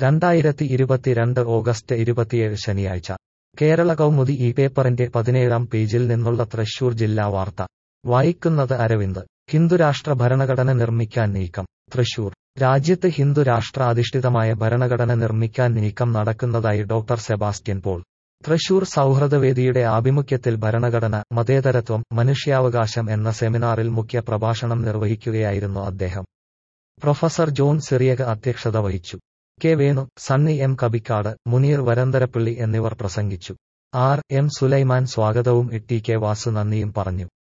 രണ്ടായിരത്തി ഇരുപത്തിരണ്ട് ഓഗസ്റ്റ് ഇരുപത്തിയേഴ് ശനിയാഴ്ച കേരള കൗമുദി ഈ പേപ്പറിന്റെ പതിനേഴാം പേജിൽ നിന്നുള്ള തൃശൂർ ജില്ലാ വാർത്ത വായിക്കുന്നത് അരവിന്ദ് ഹിന്ദുരാഷ്ട്ര ഭരണഘടന നിർമ്മിക്കാൻ നീക്കം തൃശൂർ രാജ്യത്ത് ഹിന്ദുരാഷ്ട്രാധിഷ്ഠിതമായ ഭരണഘടന നിർമ്മിക്കാൻ നീക്കം നടക്കുന്നതായി ഡോക്ടർ സെബാസ്റ്റ്യൻ പോൾ തൃശൂർ സൗഹൃദവേദിയുടെ ആഭിമുഖ്യത്തിൽ ഭരണഘടന മതേതരത്വം മനുഷ്യാവകാശം എന്ന സെമിനാറിൽ മുഖ്യ പ്രഭാഷണം നിർവഹിക്കുകയായിരുന്നു അദ്ദേഹം പ്രൊഫസർ ജോൺ സിറിയക അധ്യക്ഷത വഹിച്ചു K Venu Sunny M Kabikkad Muneer Varantharappilly എന്നിവർ പ്രസംഗിച്ചു ആർ എം സുലൈമാൻ സ്വാഗതവും ടി കെ വാസു നന്ദിയും പറഞ്ഞു